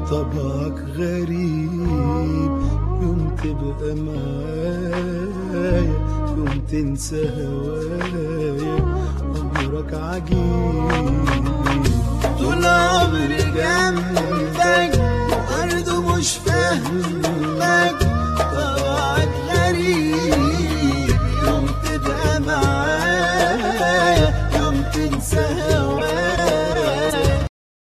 طبعك غريب يوم تبقى معايا يوم تنسى هوايا أمرك عجيب طول عمري جاي